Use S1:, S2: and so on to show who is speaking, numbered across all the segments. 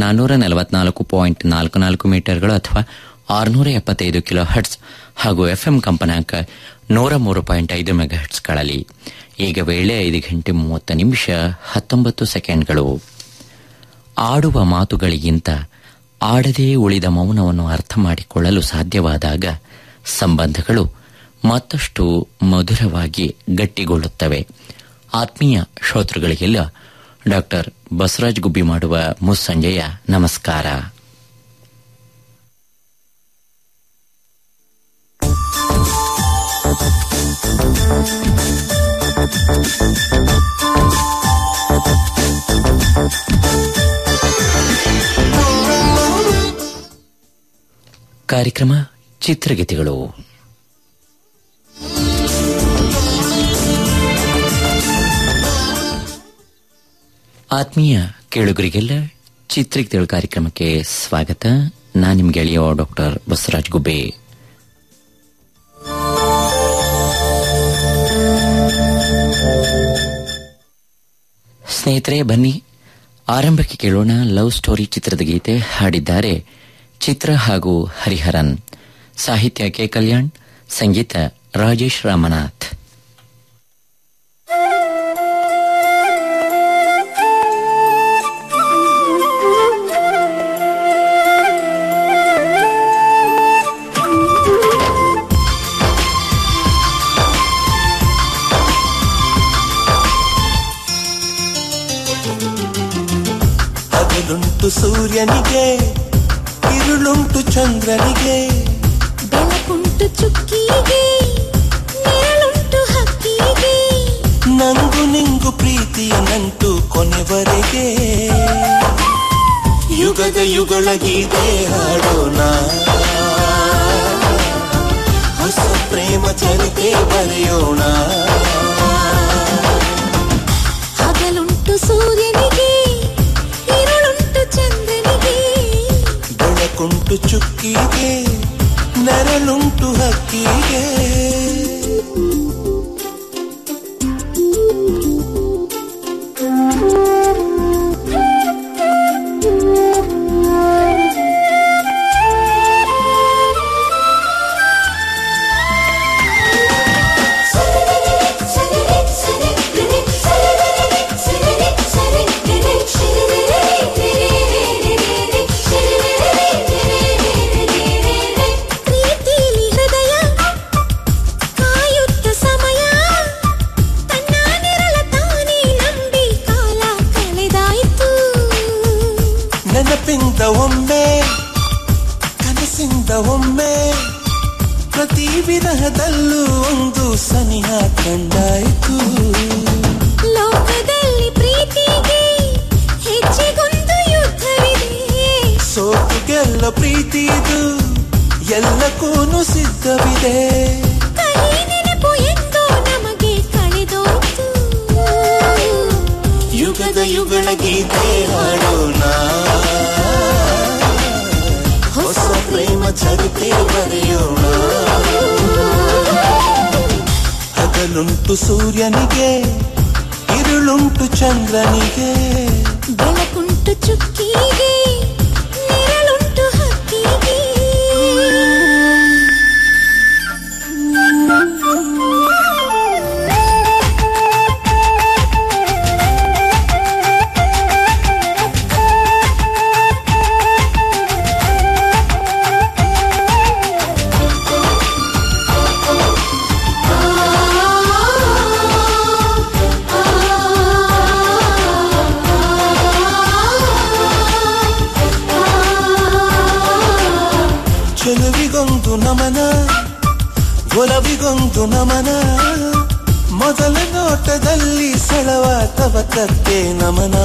S1: ನಾನ್ನೂರ ನಲವತ್ನಾಲ್ಕು ಪಾಯಿಂಟ್ ನಾಲ್ಕು ನಾಲ್ಕು ಮೀಟರ್ಗಳು ಅಥವಾ ಆರುನೂರ ಎಪ್ಪತ್ತೈದು ಕಿಲೋ ಹರ್ಟ್ಸ್ ಹಾಗೂ ಎಫ್ಎಂ ಕಂಪನಾಂಕ ನೂರ ಮೂರು ಪಾಯಿಂಟ್ ಐದು ಮೆಗಾ ಹರ್ಟ್ಸ್ಗಳಲ್ಲಿ ಈಗ ವೇಳೆ ಐದು ಗಂಟೆ ಮೂವತ್ತು ನಿಮಿಷ ಹತ್ತೊಂಬತ್ತು ಸೆಕೆಂಡ್ಗಳು ಆಡುವ ಮಾತುಗಳಿಗಿಂತ ಆಡದೇ ಉಳಿದ ಮೌನವನ್ನು ಅರ್ಥ ಮಾಡಿಕೊಳ್ಳಲು ಸಾಧ್ಯವಾದಾಗ ಸಂಬಂಧಗಳು ಮತ್ತಷ್ಟು ಮಧುರವಾಗಿ ಗಟ್ಟಿಗೊಳ್ಳುತ್ತವೆ ಆತ್ಮೀಯ ಶ್ರೋತೃಗಳಿಗೆಲ್ಲ ಡಾಕ್ಟರ್ ಬಸವರಾಜ್ ಗುಬ್ಬಿ ಮಾಡುವ ಮುಸ್ಸಂಜೆಯ ನಮಸ್ಕಾರ ಕಾರ್ಯಕ್ರಮ ಚಿತ್ರಗೀತೆಗಳು ಆತ್ಮೀಯ ಕೇಳುಗರಿಗೆಲ್ಲ ಚಿತ್ರಗೀತೆಗಳ ಕಾರ್ಯಕ್ರಮಕ್ಕೆ ಸ್ವಾಗತ ನಾನು ನಿಮ್ಗೆ ಗೆಳೆಯ ಡಾಕ್ಟರ್ ಬಸವರಾಜ್ ಗುಬ್ಬೆ ಸ್ನೇಹಿತರೆ ಬನ್ನಿ ಆರಂಭಕ್ಕೆ ಕೇಳೋಣ ಲವ್ ಸ್ಟೋರಿ ಚಿತ್ರದ ಗೀತೆ ಹಾಡಿದ್ದಾರೆ ಚಿತ್ರ ಹಾಗೂ ಹರಿಹರನ್ ಸಾಹಿತ್ಯ ಕೆ ಕಲ್ಯಾಣ್ ಸಂಗೀತ ರಾಜೇಶ್ ರಾಮನಾಥ್
S2: ಹಗಲುಂಟು ಸೂರ್ಯನಿಗೆ ഇരുളുಂಟು ಚಂದ್ರನಿಗೆ
S3: ಬೆಳಕುಂಟು ಚುಕ್ಕಿಗೆ ನೆರಳುಂಟು ಹಕ್ಕಿಗೆ
S2: ನಂಗು ನಿಂಗು ಪ್ರೀತಿಯ ನಂಟು ಕೊನೆವರೆಗೆ ಯುಗದ ಯುಗಳ ಗೀತೆ ಹಾಡೋಣ ಹೊಸ ಪ್ರೇಮ ಚರಿತೆ ಬರೆಯೋಣ
S3: ಹಗಲುಂಟು ಸೂರ್ಯನಿಗೆ ഇരുಳುಂಟು ಚಂದ್ರನಿಗೆ
S2: ಬೆಳಕುಂಟು ಚುಕ್ಕಿಗೆ ನೆರಳುಂಟು ಹಕ್ಕಿಗೆ
S3: ಪ್ರೀತಿಲಿ ಹೃದಯ ಕಾಯುತ್ತ ಸಮಯ ತನ್ನ ನೆರಳ ತಾನೇ ನಂಬಿ ಕಾಲ ಕಳೆದಾಯಿತು
S2: ನೆನಪಿಂದ ಒಮ್ಮೆ ಕನಸಿಂದ ಒಮ್ಮೆ ಪ್ರತಿ ವಿರಹದಲ್ಲೂ ಒಂದು ಸನಿಹ ಕಂಡಾಯಿತು
S3: ಲೋಕದಲ್ಲಿ ಪ್ರೀತಿಗೆ ಹೆಚ್ಚಿಗೊಂದು ಯುದ್ಧವಿದೆ
S2: ಸೋತು ಗೆಲ್ಲ ಪ್ರೀತಿ ಇದು ಎಲ್ಲಕ್ಕೂನು ಸಿದ್ಧವಿದೆ
S3: ಕಹಿ ನೆನಪು ಎಂದೋ ನಮಗೆ ಕಳೆದೋಯ್ತು
S2: ಯುಗದ ಯುಗಳ ಗೀತೆ ಹಾಡೋಣ ಹೊಸ ಪ್ರೇಮ ಚರಿತೆ ಬರೆಯೋಣ ಹಗಲುಂಟು ಸೂರ್ಯನಿಗೆ ഇരുಳುಂಟು ಚಂದ್ರನಿಗೆ
S3: ಬೆಳಕುಂಟು ಚುಕ್ಕಿಗೆ ನೆರಳುಂಟು ಹಕ್ಕಿಗೆ
S2: ಚೆಲುವಿಗೊಂದು ನಮನ ಒಲವಿಗೊಂದು ನಮನ ಮೊದಲ ನೋಟದಲ್ಲಿ ಸೆಳವ ತವ ತತ್ತೆ ನಮನ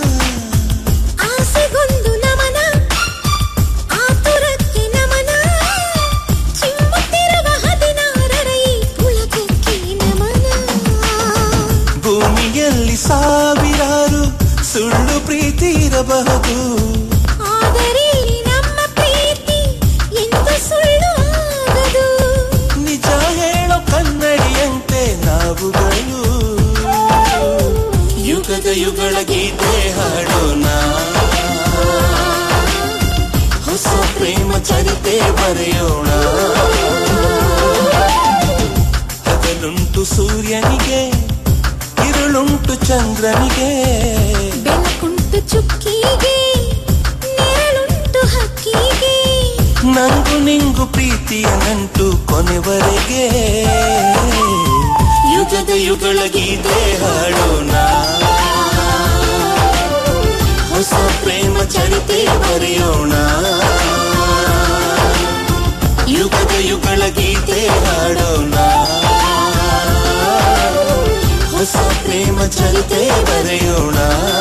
S3: ಆಸೆಗೊಂದು ನಮನ ಆತುರಕ್ಕೆ ನಮನ ಚಿಮ್ಮುತ್ತಿರುವ ಹದಿನಾರರ ಈ ಪುಳಕಕ್ಕೆ ನಮನ
S2: ಭೂಮಿಯಲ್ಲಿ ಸಾವಿರಾರು ಸುಳ್ಳು ಪ್ರೀತಿ ಇರಬಹುದು
S3: ಆದರೆ ಇಲ್ಲಿ ನಮ್ಮ ಪ್ರೀತಿ ಎಂದು ಸುಳ್ಳು ಆಗದು
S2: ನಿಜ ಹೇಳೋ ಕನ್ನಡಿಯಂತೆ ನಾವುಗಳು ಯುಗದ ಯುಗಳ ಗೀತೆ ಹಾಡ ಪ್ರೇಮ ಚರಿತೆ ಬರೆಯೋಣ ಹಗಲುಂಟು ಸೂರ್ಯನಿಗೆ ഇരുളുಂಟು ಚಂದ್ರನಿಗೆ
S3: ಬೆಳಕುಂಟು ಚುಕ್ಕಿಗೆ ನೆರಳುಂಟು ಹಕ್ಕಿಗೆ
S2: ನಂಗು ನಿಂಗು ಪ್ರೀತಿಯ ನಂಟು ಕೊನೆವರೆಗೆ ಯುಗದ ಯುಗಳ ಗೀತೆ ಹಾಡೋಣ ಹೊಸ ಪ್ರೇಮ ಚರಿತೆ ಬರೆಯೋಣ ಯುಗದ ಯುಗಳ ಗೀತೆ ಹಾಡೋಣ ಹೊಸ ಪ್ರೇಮ ಚರಿತೆ ಬರೆಯೋಣ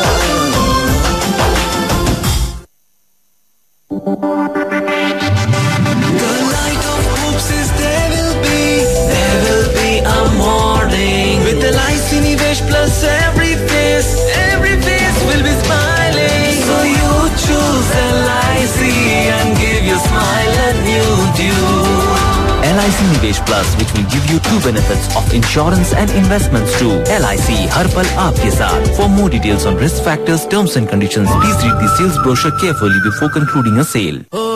S2: The light of hopes is there will be, there will be a morning. With the lights in Nivesh plus every face, every face will be smiling. So you choose LIC and give your smile a new due.
S4: LIC Nivesh Plus, which will give you two benefits of insurance and investments too. LIC हर पल आपके साथ. For more details on risk factors, terms and conditions, please read the sales brochure carefully before concluding a sale.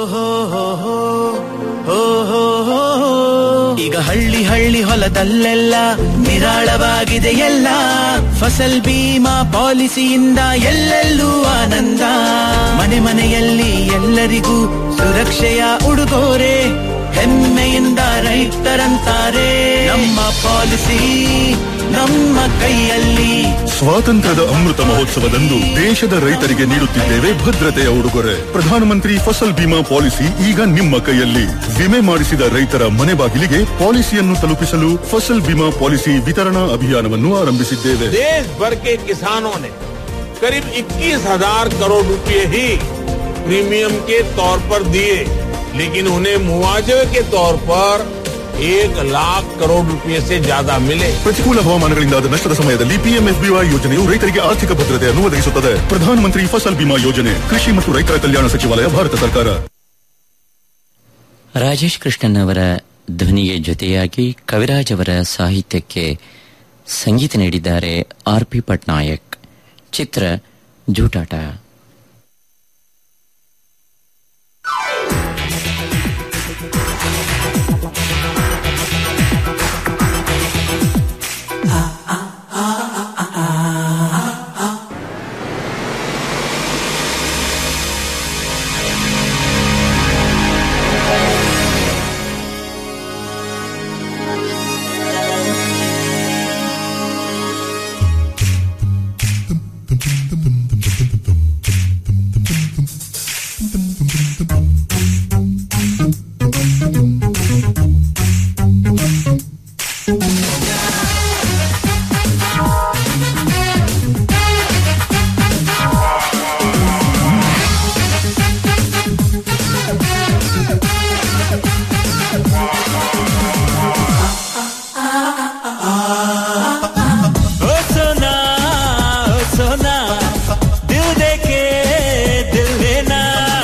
S5: ಈಗ ಹಳ್ಳಿ ಹಳ್ಳಿ ಹೊಲದಲ್ಲೆಲ್ಲ ನಿರಾಳವಾಗಿದೆ ಎಲ್ಲ ಫಸಲ್ ಬೀಮಾ ಪಾಲಿಸಿಯಿಂದ ಎಲ್ಲೆಲ್ಲೂ ಆನಂದ ಮನೆ ಮನೆಯಲ್ಲಿ ಎಲ್ಲರಿಗೂ ಸುರಕ್ಷೆಯ ಉಡುಗೊರೆ ಹೆಮ್ಮೆಯಿಂದ ರೈತರಂತಾರೆ ನಮ್ಮ ಪಾಲಿಸಿ ನಮ್ಮ ಕೈಯಲ್ಲಿ
S6: ಸ್ವಾತಂತ್ರ್ಯದ ಅಮೃತ ಮಹೋತ್ಸವದಂದು ದೇಶದ ರೈತರಿಗೆ ನೀಡುತ್ತಿದ್ದೇವೆ ಭದ್ರತೆಯ ಉಡುಗೊರೆ ಪ್ರಧಾನಮಂತ್ರಿ ಫಸಲ್ ಬಿಮಾ ಪಾಲಿಸಿ ಈಗ ನಿಮ್ಮ ಕೈಯಲ್ಲಿ ವಿಮೆ ಮಾಡಿಸಿದ ರೈತರ ಮನೆ ಬಾಗಿಲಿಗೆ ಪಾಲಿಸಿಯನ್ನು ತಲುಪಿಸಲು ಫಸಲ್ ಬಿಮಾ ಪಾಲಿಸಿ ವಿತರಣಾ ಅಭಿಯಾನವನ್ನು ಆರಂಭಿಸಿದ್ದೇವೆ
S7: देश भर के किसानों ने करीब 21 हजार करोड़ रुपए ही प्रीमियम के तौर पर दिए लेकिन उन्हें मुआवजे के तौर पर एक लाख करोड़ रुपए से ज्यादा मिले
S6: ಪ್ರತಿಕೂಲ ಹವಾಮಾನಗಳಿಂದಾದ ನಷ್ಟದ ಸಮಯದಲ್ಲಿ ಪಿಎಂಎಫ್ಬಿವೈ ಯೋಜನೆಯು ರೈತರಿಗೆ ಆರ್ಥಿಕ ಭದ್ರತೆಯನ್ನು ಒದಗಿಸುತ್ತದೆ ಪ್ರಧಾನಮಂತ್ರಿ ಫಸಲ್ ಬಿಮಾ ಯೋಜನೆ ಕೃಷಿ ಮತ್ತು ರೈತರ ಕಲ್ಯಾಣ ಸಚಿವಾಲಯ ಭಾರತ ಸರ್ಕಾರ
S1: ರಾಜೇಶ್ ಕೃಷ್ಣನ್ ಅವರ ಧ್ವನಿಗೆ ಜೊತೆಯಾಗಿ ಕವಿರಾಜ್ ಅವರ ಸಾಹಿತ್ಯಕ್ಕೆ ಸಂಗೀತ ನೀಡಿದ್ದಾರೆ ಆರ್ ಪಿ ಪಟ್ನಾಯಕ್ ಚಿತ್ರ ಜೂಟಾಟ
S2: ओ सोना ओ सोना दिल दे के दिल लेना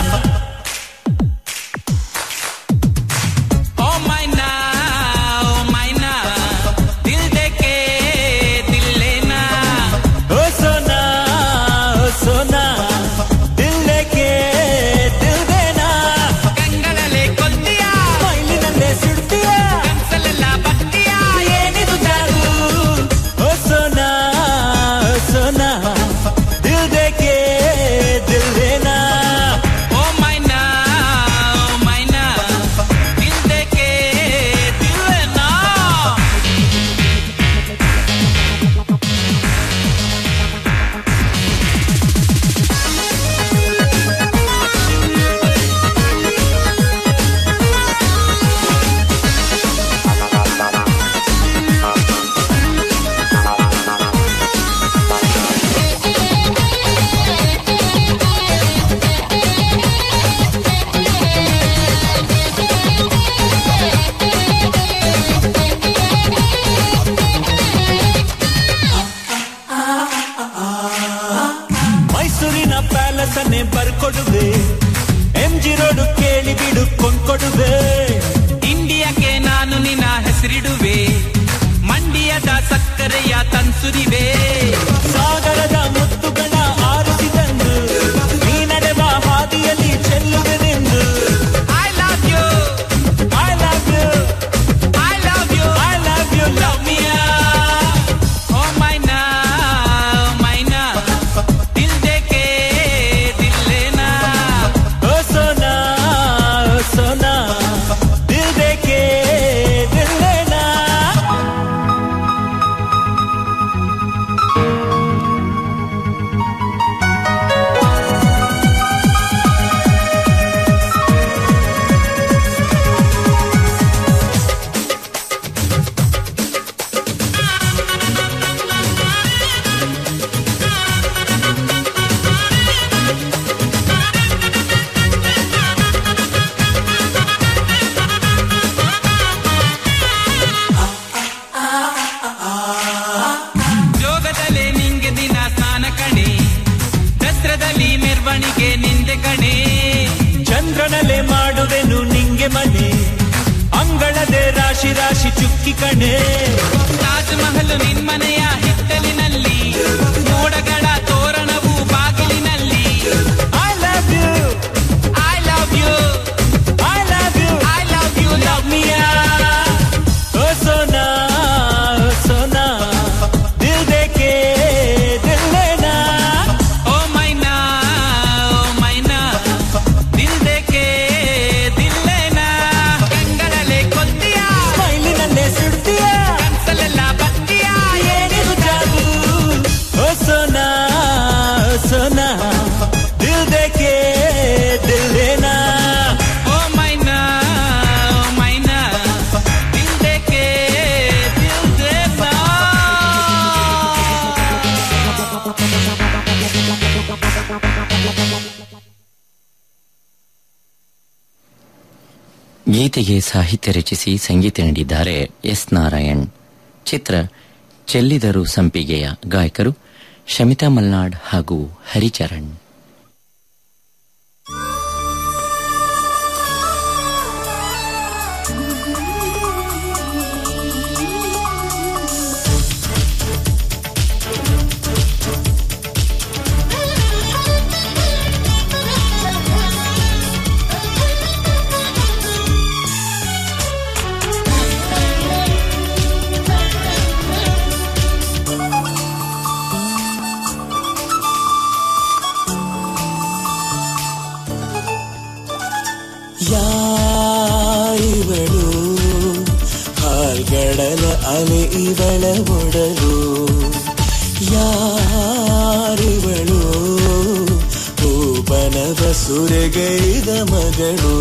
S5: ओ मायना ओ मायना दिल दे के दिल लेना
S2: ओ सोना ओ सोना दिल दे के दिल देना
S5: ಕಂಗಳಲೆ ಕೊಲ್ತೀಯ
S2: ಮೈಲಿನಲ್ಲೇ ಸುಡ್ತೀಯ
S5: ಕನ್ಸಲೆಲ್ಲ ಬಗ್ತೀಯ
S2: ಏನಿದು ಜಾದು ಓ ಸೋನಾ ಓ ಸೋನಾ ದಿಲ್ ದೇ ಕೆ ದಿಲ್ ದೇನಾ
S5: ओ मायना ओ मायना दिल दे के दिल लेना
S2: ಮೈಸೂರಿನ ಪ್ಯಾಲೇಸ್ ಅನ್ನೇ ಬರ್ಕೊಡುವೆ ಎಂ ಜಿ ರೋಡ್ ಕೇಳಿ ಬಿಡು ಕೊಂಡ್ಕೊಡುವೆ
S5: ಇಂಡಿಯಾಕ್ಕೆ ನಾನು ನಿನ್ನ ಹೆಸರಿಡುವೆ ಮಂಡ್ಯದ ಸಕ್ಕರೆಯ ತನ್ಸುರಿವೆ
S2: ಸಾಗರದ ಮುತ್ತುಗಳ ಆರಿಸಿ ತಂದು ನೀ ನಡೆವ ಹಾದಿಯಲ್ಲಿ ಚೆಲ್ಲುವೆನೆಂದು
S5: ರಾಶಿ ರಾಶಿ ಚುಕ್ಕಿ ಕಣೆ ತಾಜ್ ಮಹಲ್ ನಿನ್ಮನೆಯ ಹಿತ್ತಲಿನಲ್ಲಿ ಮೋಡಗಳ ತೋರಣವು ಬಾಗಿಲಿನಲ್ಲಿ I love you I love you I love you I love you love ಮಿಯಾ ಓ ಸೋನಾ ಓ ಸೋನಾ ದಿಲ್ ದೇಕೆ ದಿಲ್ ಲೇನಾ ಓ ಮೈನಾ ಓ ಮೈನಾ ದಿಲ್ ದೇಕೆ ದಿಲ್ ಲೇನಾ ಕಂಗಳಲೆ ಕೊಲ್ತೀಯಾ ಸ್ಮೈಲಿನಲ್ಲೇ ಸುಡ್ತೀಯಾ ಕನ್ಸಲೆಲ್ಲ ಬರ್ತೀಯಾ ಏನಿದು ಜಾದು ಓ ಸೋನಾ ಓ ಸೋನಾ ದಿಲ್ ದೇಕೆ ದಿಲ್ ಲೇನಾ ಓ ಮೈನಾ ಓ ಮೈನಾ ದಿಲ್ ದೇಕೆ ದಿಲ್ ದೇನಾ
S1: ಗೀತೆಗೆ ಸಾಹಿತ್ಯ ರಚಿಸಿ ಸಂಗೀತ ನೀಡಿದ್ದಾರೆ ಎಸ್ ನಾರಾಯಣ್ ಚಿತ್ರ ಚೆಲ್ಲಿದರು ಸಂಪಿಗೆಯ ಗಾಯಕರು ಶಮಿತಾ ಮಲ್ನಾಡ್ ಹಾಗೂ ಹರಿಚರಣ್
S5: ಯಾರಿವಳು ಹಾಲ್ಗಡಲ ಅಲೆ ಇವಳ ಒಡಲು ಯಾರಿವಳು ಹೂಬನವ ಸುರೆಗೈದ ಮಗಳು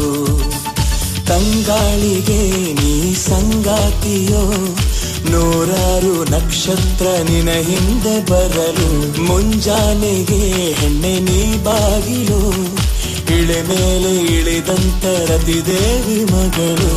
S5: ತಂಗಾಳಿಗೆ ನೀ ಸಂಗಾತಿಯೋ ನೂರಾರು ನಕ್ಷತ್ರ ನಿನ ಹಿಂದೆ ಬರಲು ಮುಂಜಾನೆಗೆ ಹೆಣ್ಣೆ ನೀ ಬಾಗಿಲು ಇಳೆ ಮೇಲೆ ಇಳಿದಂತ ರತಿದೇವಿ ಮಗಳು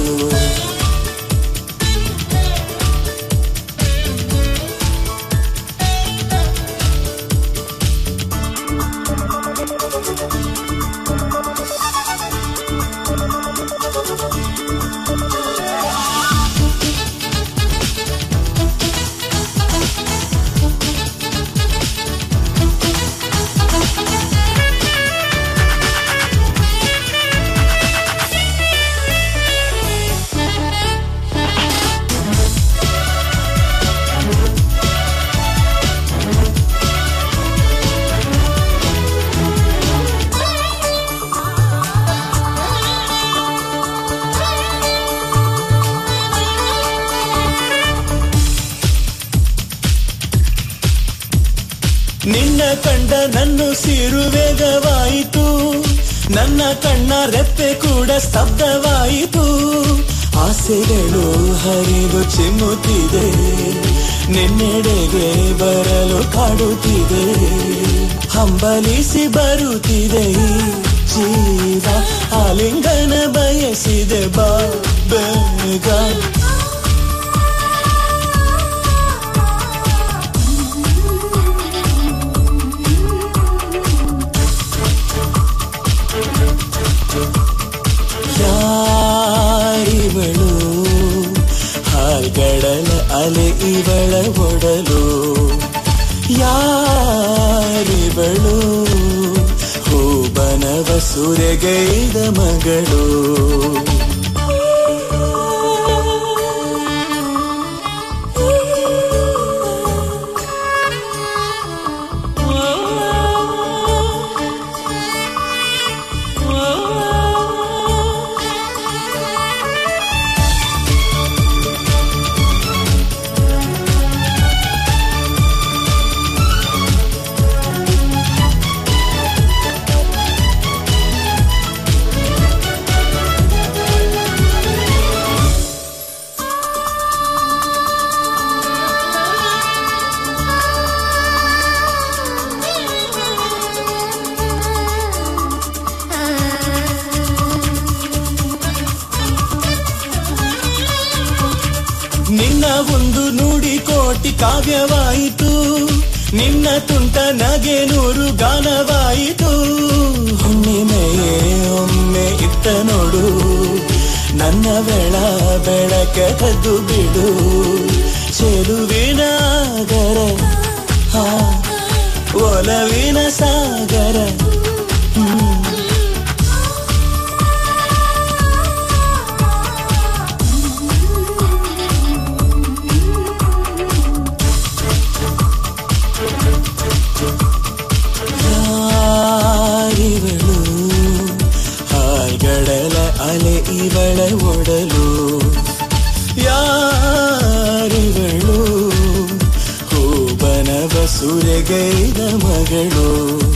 S5: ನಿನ್ನ ಕಂಡ ನನ್ನ ಸಿರು ವೇಗವಾಯಿತು ನನ್ನ ಕಣ್ಣ ರೆಪ್ಪೆ ಕೂಡ ಸ್ತಬ್ಧವಾಯಿತು ಆಸೆಗಳು ಹರಿದು ಚಿಮ್ಮುತ್ತಿದೆ ನಿನ್ನೆಡೆಗೆ ಬರಲು ಕಾಡುತ್ತಿದೆ ಹಂಬಲಿಸಿ ಬರುತ್ತಿದೆ ಈ ಜೀವ ಆಲಿಂಗನ ಬಯಸಿದೆ ಬಾ ಬೇಗ ಯಾರಿವಳು ಹಾಲ್ಗಡಲ ಅಲೆ ಇವಳ ಒಡಲು ಯಾರಿವಳು ಹೂಬನವ ಸುರೆಗೈದ ಮಗಳು ನಿನ್ನ ಒಂದು ನುಡಿ ಕೋಟಿ ಕಾವ್ಯವಾಯಿತು ನಿನ್ನ ತುಂಟ ನಗೆ ನೂರು ಗಾನವಾಯಿತು ಹುಣ್ಣಿಮೆಯೇ ಒಮ್ಮೆ ಇತ್ತ ನೋಡು
S8: ನನ್ನ ಬೆಳ ಬೆಳಕೆ ಕದ್ದು ಬಿಡು ಚೆಲುವಿನ ಗರ ಹಾ ಒಲವಿನ ಸಾಗರ ಯಾರಿವಳು ಹಾಲ್ಗಡಲ ಅಲೆ ಇವಳ ಒಡಲು ಯಾರಿವಳು ಹೂಬನವ ಸುರೆಗೈದ ಮಗಳು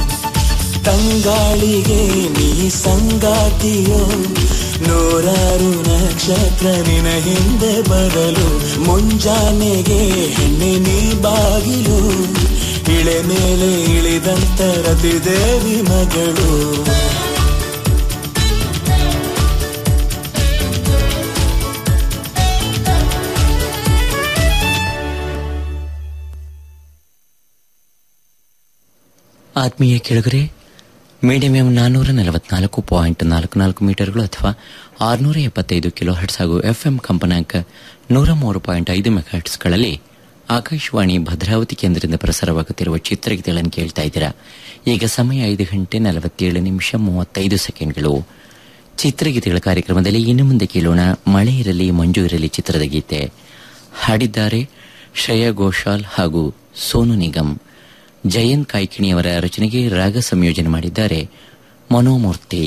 S8: ತಂಗಾಳಿಗೆ ನೀ ಸಂಗಾತಿಯೋ ನೂರಾರು ನಕ್ಷತ್ರ ನಿನ ಹಿಂದೆ ಬರಲು ಮುಂಜಾನೆಗೆ ಹೆಣ್ಣೆ ನೀ ಬಾಗಿಲು ಇಳೆ ಮೇಲೆ ಇಳಿದಂತ ರತಿದೇವಿ ಮಗಳು
S1: ಆತ್ಮೀಯ ಕೆಳಗರೆ ಮೀಡಿಯಂ ಎಂ ನಾನ್ನೂರ ನಲವತ್ನಾಲ್ಕು ಪಾಯಿಂಟ್ ನಾಲ್ಕು ನಾಲ್ಕು ಮೀಟರ್ಗಳು ಅಥವಾ ಆರುನೂರ ಎಪ್ಪತ್ತೈದು ಕಿಲೋ ಹರ್ಟ್ಸ್ ಹಾಗೂ ಎಫ್ಎಂ ಕಂಪನಾಂಕ ನೂರ ಮೂರು ಪಾಯಿಂಟ್ ಐದು ಮೆಗಾಹರ್ಟ್ಸ್ಗಳಲ್ಲಿ ಆಕಾಶವಾಣಿ ಭದ್ರಾವತಿ ಕೇಂದ್ರದಿಂದ ಪ್ರಸಾರವಾಗುತ್ತಿರುವ ಚಿತ್ರಗೀತೆಗಳನ್ನು ಕೇಳ್ತಾ ಇದ್ದೀರಾ ಈಗ ಸಮಯ ಐದು ಗಂಟೆ ನಲವತ್ತೇಳು ನಿಮಿಷ ಮೂವತ್ತೈದು ಸೆಕೆಂಡ್ಗಳು ಚಿತ್ರಗೀತೆಗಳ ಕಾರ್ಯಕ್ರಮದಲ್ಲಿ ಇನ್ನು ಮುಂದೆ ಕೇಳೋಣ ಮಳೆ ಇರಲಿ ಮಂಜು ಇರಲಿ ಚಿತ್ರದ ಗೀತೆ ಹಾಡಿದ್ದಾರೆ ಶ್ರೇಯಾ ಘೋಷಾಲ್ ಹಾಗೂ ಸೋನು ನಿಗಮ್ ಜಯಂತ್ ಕಾಯ್ಕಿಣಿಯವರ ರಚನೆಗೆ ರಾಗ ಸಂಯೋಜನೆ ಮಾಡಿದ್ದಾರೆ ಮನೋಮೂರ್ತಿ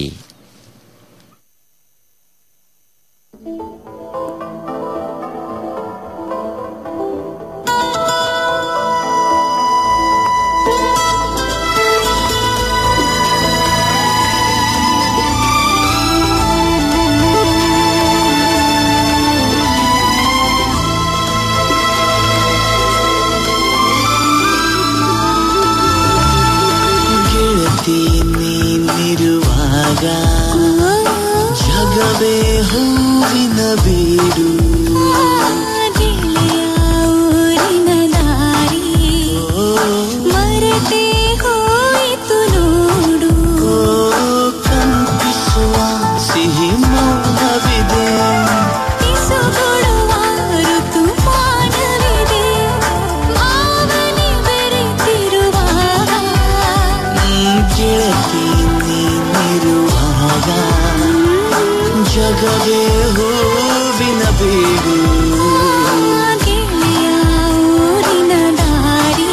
S8: ಗೆಳತಿ ನೀನಿರುವಾಗ ಜಗವೇ ಹೂವಿನ ಬೀಡು
S3: ಗೆಳೆಯ ಊರಿನ ದಾರಿ ಮರೆತೇ ಹೋಯಿತು ನೋಡು
S8: ಕಂಪಿಸುವ ಸಿಹಿ ಮೌನವಿದೆ
S3: ಪಿಸುಗೊಡುವ ಋತುಮಾನವಿದೆ ಭಾವನೆ ಬೆರೆತಿರುವಾಗ
S8: ಗೆಳತಿ ನೀನಿರುವಾಗ ಜಗವೇ ಹೂವಿನ ಬೀಡು
S3: ಗೆಳೆಯ ಊರಿನ ದಾರಿ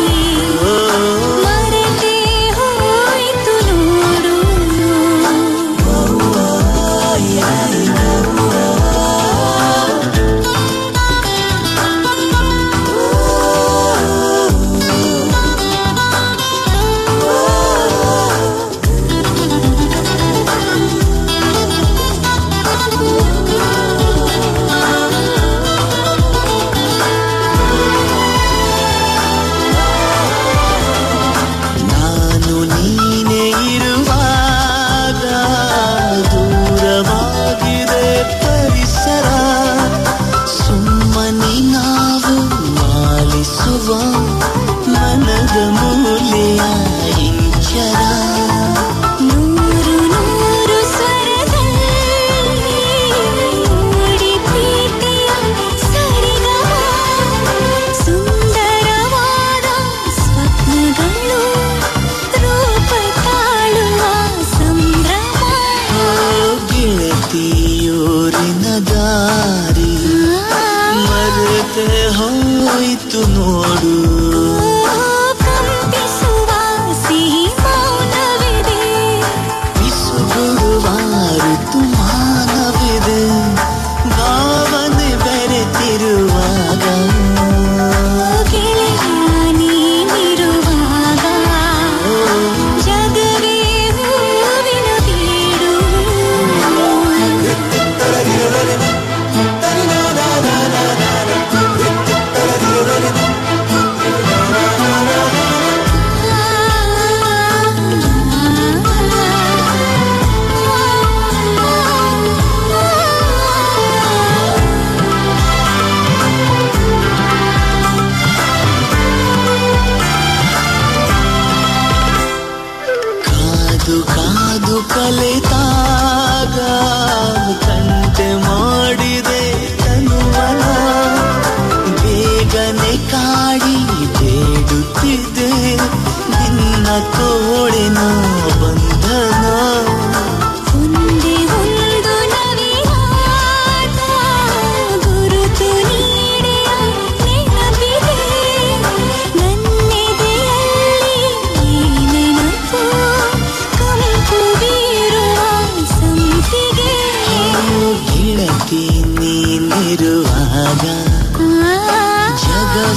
S3: ಮರೆತೇ ಹೋಯಿತು ನೋಡು
S8: ನಾನು ನೀನೇ ಇರುವಾಗ ದೂರವಾಗಿದೆ ಪರಿಸರ ಸುಮ್ಮನೆ ನಾವು ಮಾಲಿಸುವ ಮನದ ಮೂಲೆಯ ಇಂಚರ
S3: ನೂರು ನೂರು ಸ್ವರದಲ್ಲಿ ಮೂಡಿ ಪ್ರೀತಿಯ ಸರಿಗಮ ಸುಂದರವಾದ ಸ್ವಪ್ನಗಳು ರೂಪ ತಾಳುವ ಸಂಭ್ರಮ
S8: ಗೆಳತಿಯೂರಿನ ದಾರಿ ಮರೆತೆ ಹೋಯ್ತು ನೋಡು
S3: ಕಂಪಿಸುವ ಸಿಹಿ ಮೌನವಿದೆ
S8: ಬಿಸುಗುಡುವ ಋತುಮಾನವಿದೆ ಭಾವನೆ ಬೆರೆತಿರುವಾಗ
S3: ಗೆಳೆಯ ನೀನಿರುವಾಗ ಜಗವೇ ಹೂವಿನ ಬೀಡು
S8: ಗೆಳತಿ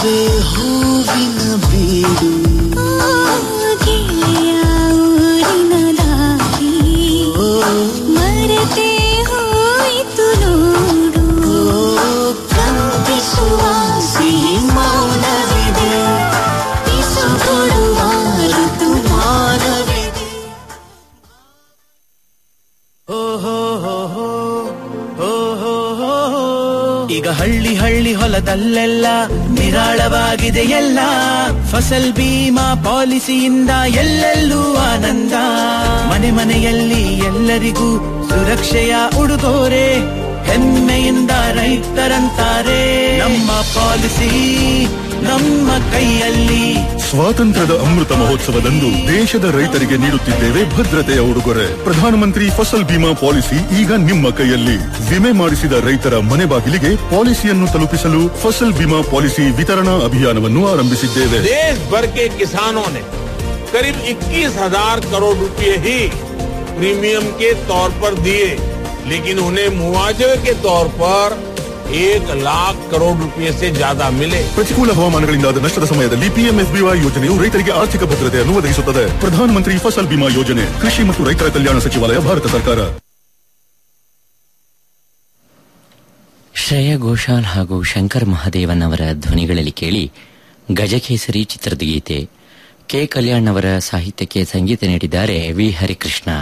S8: ಬಾಳೆ ಹೂವಿನ ಬೀಡು
S3: ಗೆಳೆಯ ಊರಿನ ದಾರಿ ಮರೆತೇ ಹೋಯಿತು ನೋಡು
S8: ಕಂಪಿಸುವ ಸಿಹಿ ಮೌನವಿದೆ
S3: ಬಿಸುಗೊಡುವ
S8: ಋತುಮಾನವಿದೆ
S9: ಈಗ ಹಳ್ಳಿ ಹಳ್ಳಿ ಹೊಲದಲ್ಲೆಲ್ಲ ನಿರಾಳವಾಗಿದೆ ಎಲ್ಲ ಫಸಲ್ ಬೀಮಾ ಪಾಲಿಸಿಯಿಂದ ಎಲ್ಲೆಲ್ಲೂ ಆನಂದ ಮನೆ ಮನೆಯಲ್ಲಿ ಎಲ್ಲರಿಗೂ ಸುರಕ್ಷೆಯ ಉಡುಗೊರೆ ಹೆಮ್ಮೆಯಿಂದ ರೈತರಂತಾರೆ ನಮ್ಮ ಪಾಲಿಸಿ ನಮ್ಮ ಕೈಯಲ್ಲಿ
S6: ಸ್ವಾತಂತ್ರ್ಯದ ಅಮೃತ ಮಹೋತ್ಸವದಂದು ದೇಶದ ರೈತರಿಗೆ ನೀಡುತ್ತಿದ್ದೇವೆ ಭದ್ರತೆಯ ಉಡುಗೊರೆ ಪ್ರಧಾನಮಂತ್ರಿ ಫಸಲ್ ಬಿಮಾ ಪಾಲಿಸಿ ಈಗ ನಿಮ್ಮ ಕೈಯಲ್ಲಿ ವಿಮೆ ಮಾಡಿಸಿದ ರೈತರ ಮನೆ ಬಾಗಿಲಿಗೆ ಪಾಲಿಸಿಯನ್ನು ತಲುಪಿಸಲು ಫಸಲ್ ಬಿಮಾ ಪಾಲಿಸಿ ವಿತರಣಾ ಅಭಿಯಾನವನ್ನು ಆರಂಭಿಸಿದ್ದೇವೆ
S7: देश भर के किसानों ने करीब 21,000 करोड़ रुपए ही प्रीमियम के तौर पर दिए लेकिन उन्हें मुआवजे के तौर पर एक लाख करोड़ रुपए से ज्यादा मिले
S6: ಪ್ರತಿಕೂಲ ಹವಾಮಾನಗಳಿಂದಾದ ನಷ್ಟದ ಸಮಯದಲ್ಲಿ ಪಿಎಂಎಫ್ಬಿವೈ ಯೋಜನೆಯು ರೈತರಿಗೆ ಆರ್ಥಿಕ ಭದ್ರತೆಯನ್ನು ಒದಗಿಸುತ್ತದೆ ಪ್ರಧಾನಮಂತ್ರಿ ಫಸಲ್ ಬಿಮಾ ಯೋಜನೆ ಕೃಷಿ ಮತ್ತು ರೈತರ ಕಲ್ಯಾಣ ಸಚಿವಾಲಯ ಭಾರತ ಸರ್ಕಾರ
S1: ಶ್ರೇಯಾ ಘೋಷಾಲ್ ಹಾಗೂ ಶಂಕರ್ ಮಹಾದೇವನ್ ಅವರ ಧ್ವನಿಗಳಲ್ಲಿ ಕೇಳಿ ಗಜಕೇಸರಿ ಚಿತ್ರದ ಗೀತೆ ಕೆ ಕಲ್ಯಾಣ್ ಅವರ ಸಾಹಿತ್ಯಕ್ಕೆ ಸಂಗೀತ ನೀಡಿದ್ದಾರೆ ವಿ ಹರಿಕೃಷ್ಣ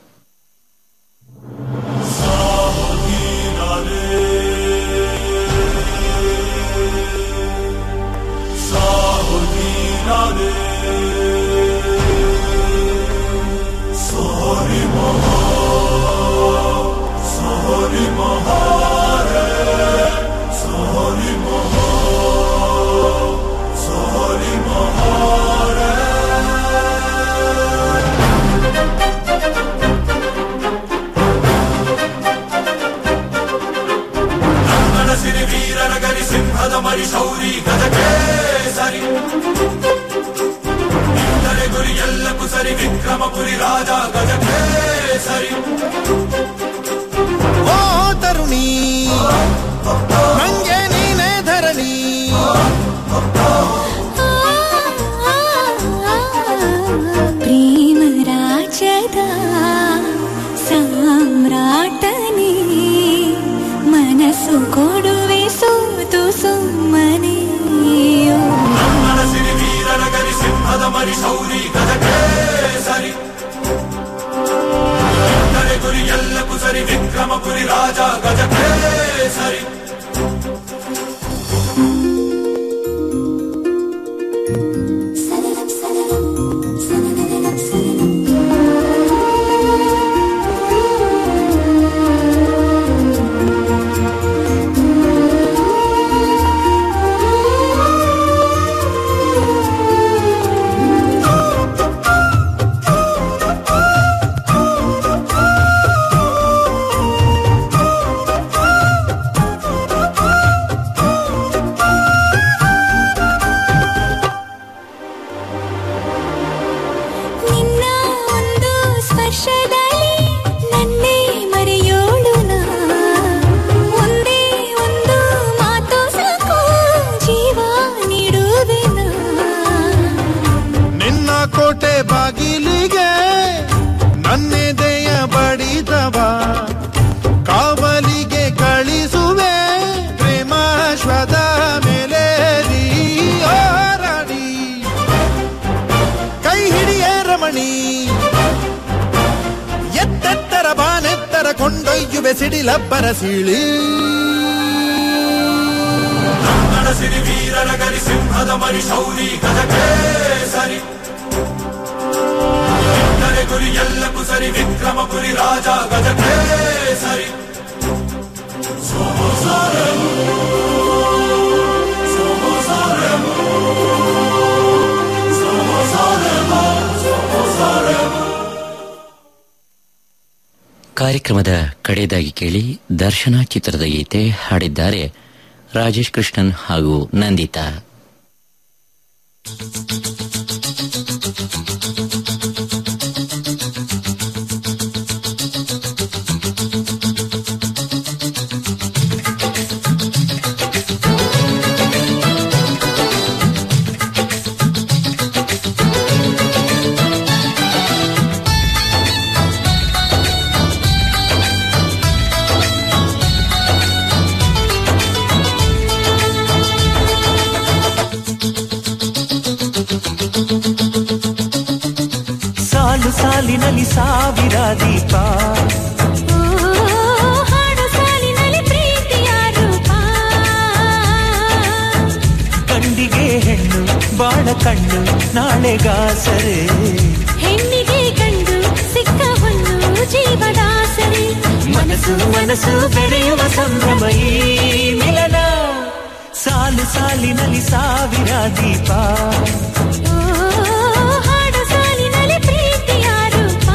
S9: ಓ ತರುಣಿ ನಂಗೆ ನೀನೇ ಧರಣಿ
S3: ಪ್ರೇಮ ರಾಜದ ಸಾಮ್ರಾಟನೇ ಮನಸ್ಸು ಕೊಡುವೆ ಸೋತು ಸುಮ್ಮನೆ ನಿನ್ನ ಒಂದು ಸ್ಪರ್ಶದಲ್ಲಿ ನನ್ನೇ ಮರೆಯೋಳು ನಾ. ಒಂದೇ ಒಂದು ಮಾತು ಸಾಕು ಜೀವ ನೀಡುವೆ ನಾ.
S9: ನಿನ್ನ ಕೋಟೆ ಬಾಗಿಲಿಗೆ ನನ್ನೆದೆಯ ಬಡಿದವ ಕಾವಲಿಗೆ ಕಳಿಸುವೆ ಪ್ರೇಮಾಶ್ವದ ಮೇಲೆ ಓ ರಾಣಿ ಕೈ ಹಿಡಿಯೇ ರಮಣಿ ಎತ್ತೆತ್ತರ ಬಾನೆತ್ತರ ಕೊಂಡೊಯ್ಯುವೆ ಸಿಡಿಲಬ್ಬರ ಸೀಳಿ
S1: ಕಾರ್ಯಕ್ರಮದ ಕಡೆಯದಾಗಿ ಕೇಳಿ ದರ್ಶನ ಚಿತ್ರದ ಗೀತೆ ಹಾಡಿದ್ದಾರೆ ರಾಜೇಶ್ ಕೃಷ್ಣನ್ ಹಾಗೂ ನಂದಿತಾ
S3: ಆ
S10: ಸಾಲಿನಲ್ಲಿ ಸಾವಿರ ದೀಪ
S3: ಓ ಹಾಡು ಸಾಲಿನಲ್ಲಿ ಪ್ರೀತಿಯ ರೂಪ
S10: ಕಂಡಿಗೆ ಹೆಣ್ಣು ಬಾಳ ಕಣ್ಣು ನಾಳೆಗಾಸರೆ
S3: ಹೆಣ್ಣಿಗೆ ಕಂಡು ಸಿಕ್ಕ ಹೊನ್ನು ಜೀವದಾಸರಿ
S10: ಮನಸ್ಸು ಮನಸ್ಸು ಬೆರೆಯುವ ಸಂಭ್ರಮ ಈ ಮಿಲನ ಸಾಲು ಸಾಲಿನಲ್ಲಿ ಸಾವಿರ ದೀಪ
S3: ಓ ಹಾಡು ಸಾಲಿನಲ್ಲಿ ಪ್ರೀತಿಯ ರೂಪ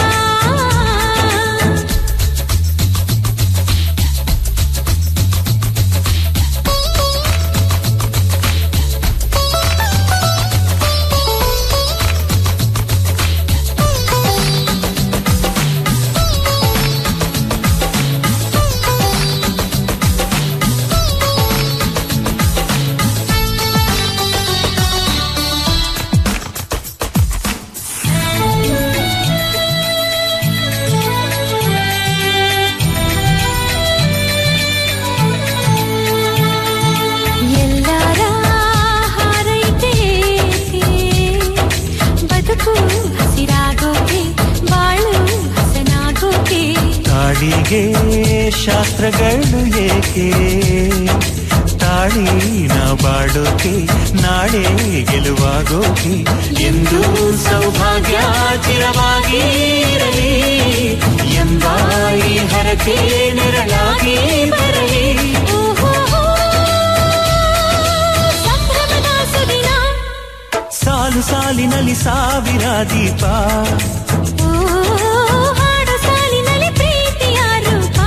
S3: ಎಲ್ಲರ ಹಾರೈಕೆ ಬದುಕು ಹಸಿರಾಗೋಕೆ ಬಾಳು ಹಸನಾಗೋಕೆ
S10: ತಾಳಿಗೆ ಶಾಸ್ತ್ರಗಳು ಏಕೆ ತಾಳಿ ನಾ ಬಾಳೋಕೆ ನಾಳೆ ಗೆಲುವಾಗೋಕೆ ಎಂದು ಸೌಭಾಗ್ಯ ಚಿರವಾಗಿ ಇರಲಿ ಎಂಬ ಈ ಹರಕೆ ನೆರಳಾಗಿ ಬರಲಿ
S3: ಓಹೋ ಸಂಭ್ರಮದ ಸುದಿನ
S10: ಸಾಲು ಸಾಲಿನಲ್ಲಿ ಸಾವಿರ ದೀಪ
S3: ಓ ಹಾಡು ಸಾಲಿನಲ್ಲಿ ಪ್ರೀತಿಯ ರೂಪ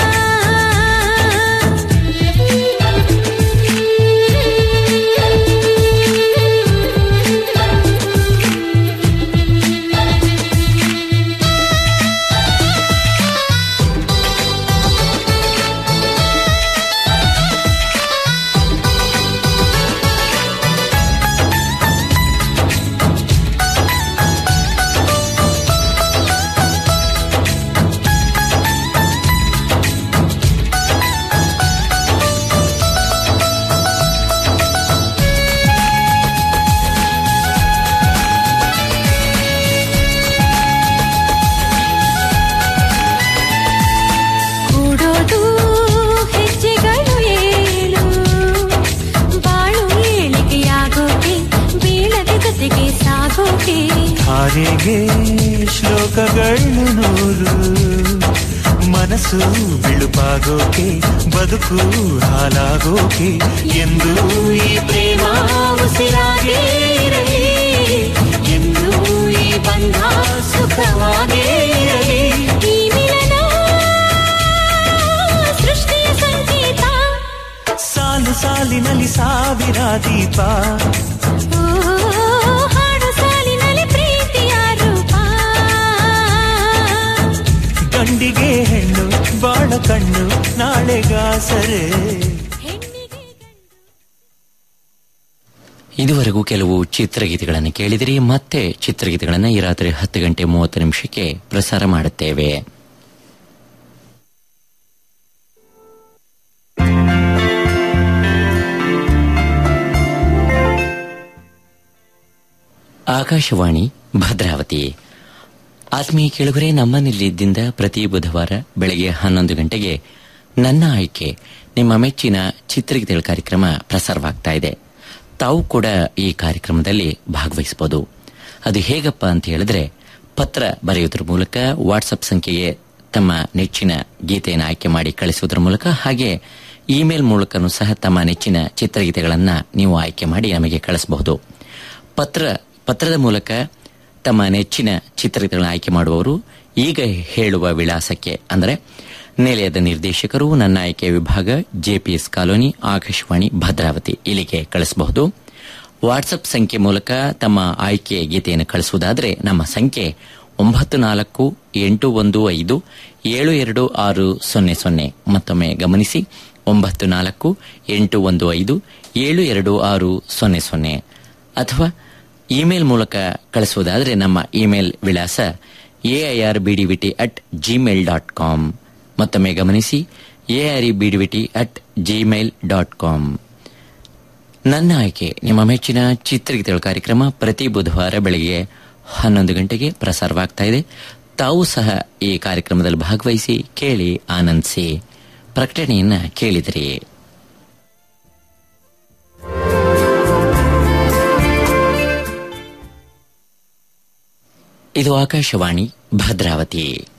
S3: ಕೂಡೋದು ಹೆಜ್ಜೆಗಳು ಏಳು ಬಾಳು ಏಳಿಗೆಯಾಗೋಕೆ ಬೀಳದೆ ಜೊತೆಗೆ ಸಾಗೋಕೆ
S10: ಧಾರೆಗೆ ಶ್ಲೋಕಗಳು ನೂರು ಮನಸ್ಸು ಬಿಳುಪಾಗೋಕೆ ಬದುಕು ಹಾಲಾಗೋಕೆ ಎಂದು ಈ ಪ್ರೇಮ ಉಸಿರಾಗೇ ಇರಲಿ ಎಂದು ಈ ಬಂಧ ಸುಖವಾಗೇ ಇರಲಿ
S3: ಈ ಮಿಲನ ಸೃಷ್ಟಿಯ ಸಂಕೇತ
S10: ಸಾಲು ಸಾಲಿನಲ್ಲಿ ಸಾವಿರ ದೀಪ
S3: ಓ ಹಾಡು ಸಾಲಿನಲ್ಲಿ ಪ್ರೀತಿಯ ರೂಪ
S10: ಗಂಡಿಗೆ ಹೆಣ್ಣು ಬಾಳ ಕಣ್ಣು ನಾಳೆಗಾಸರೆ
S3: ಹೆಣ್ಣಿಗೆ ಗಂಡು
S1: ಇದುವರೆಗೂ ಕೆಲವು ಚಿತ್ರಗೀತೆಗಳನ್ನು ಕೇಳಿದಿರಿ ಮತ್ತೆ ಚಿತ್ರಗೀತೆಗಳನ್ನು ಈ ರಾತ್ರಿ ಹತ್ತು ಗಂಟೆ ಮೂವತ್ತು ನಿಮಿಷಕ್ಕೆ ಪ್ರಸಾರ ಮಾಡುತ್ತೇವೆ ಆಕಾಶವಾಣಿ ಭದ್ರಾವತಿ ಆತ್ಮೀಯ ಕೇಳುಗರೆ ನಮ್ಮ ನಿಲ್ಲಿದ್ದಿಂದ ಪ್ರತಿ ಬುಧವಾರ ಬೆಳಗ್ಗೆ ಹನ್ನೊಂದು ಗಂಟೆಗೆ ನನ್ನ ಆಯ್ಕೆ ನಿಮ್ಮ ಮೆಚ್ಚಿನ ಚಿತ್ರಗೀತೆಗಳ ಕಾರ್ಯಕ್ರಮ ಪ್ರಸಾರವಾಗ್ತಾ ಇದೆ ತಾವು ಕೂಡ ಈ ಕಾರ್ಯಕ್ರಮದಲ್ಲಿ ಭಾಗವಹಿಸಬಹುದು ಅದು ಹೇಗಪ್ಪ ಅಂತ ಹೇಳಿದ್ರೆ ಪತ್ರ ಬರೆಯುವುದರ ಮೂಲಕ ವಾಟ್ಸಪ್ ಸಂಖ್ಯೆಗೆ ತಮ್ಮ ನೆಚ್ಚಿನ ಗೀತೆಯನ್ನು ಆಯ್ಕೆ ಮಾಡಿ ಕಳಿಸುವುದರ ಮೂಲಕ ಹಾಗೆ ಇಮೇಲ್ ಮೂಲಕನೂ ಸಹ ತಮ್ಮ ನೆಚ್ಚಿನ ಚಿತ್ರಗೀತೆಗಳನ್ನ ನೀವು ಆಯ್ಕೆ ಮಾಡಿ ನಮಗೆ ಕಳಿಸಬಹುದು ಪತ್ರ ಪತ್ರದ ಮೂಲಕ ತಮ್ಮ ನೆಚ್ಚಿನ ಚಿತ್ರಗಳನ್ನು ಆಯ್ಕೆ ಮಾಡುವವರು ಈಗ ಹೇಳುವ ವಿಳಾಸಕ್ಕೆ ಅಂದರೆ ನಿಲಯದ ನಿರ್ದೇಶಕರು ನನ್ನ ಆಯ್ಕೆ ವಿಭಾಗ ಜೆಪಿಎಸ್ ಕಾಲೋನಿ ಆಕಾಶವಾಣಿ ಭದ್ರಾವತಿ ಇಲ್ಲಿಗೆ ಕಳಿಸಬಹುದು ವಾಟ್ಸಪ್ ಸಂಖ್ಯೆ ಮೂಲಕ ತಮ್ಮ ಆಯ್ಕೆ ಗೀತೆಯನ್ನು ಕಳಿಸುವುದಾದರೆ ನಮ್ಮ ಸಂಖ್ಯೆ ಒಂಬತ್ತು ನಾಲ್ಕು ಎಂಟು ಒಂದು ಐದು ಏಳು ಎರಡು ಆರು ಸೊನ್ನೆ ಸೊನ್ನೆ ಮತ್ತೊಮ್ಮೆ ಗಮನಿಸಿ ಒಂಬತ್ತು ನಾಲ್ಕು ಎಂಟು ಒಂದು ಐದು ಏಳು ಎರಡು ಆರು ಸೊನ್ನೆ ಸೊನ್ನೆ ಅಥವಾ ಇಮೇಲ್ ಮೂಲಕ ಕಳಿಸುವುದಾದರೆ ನಮ್ಮ ಇಮೇಲ್ ವಿಳಾಸ AIR BDVT at Gmail dot com ಮತ್ತೊಮ್ಮೆ ಗಮನಿಸಿ AR BDVT at Gmail dot com ನನ್ನ ಆಯ್ಕೆ ನಿಮ್ಮ ಮೆಚ್ಚಿನ ಚಿತ್ರಗೀತೆಗಳ ಕಾರ್ಯಕ್ರಮ ಪ್ರತಿ ಬುಧವಾರ ಬೆಳಗ್ಗೆ ಹನ್ನೊಂದು ಗಂಟೆಗೆ ಪ್ರಸಾರವಾಗ್ತಾ ಇದೆ ತಾವು ಸಹ ಈ ಕಾರ್ಯಕ್ರಮದಲ್ಲಿ ಭಾಗವಹಿಸಿ ಕೇಳಿ ಆನಂದಿಸಿ ಪ್ರಕಟಣೆಯನ್ನ ಕೇಳಿದಿರಿ ಇದು ಆಕಾಶವಾಣಿ ಭದ್ರಾವತಿ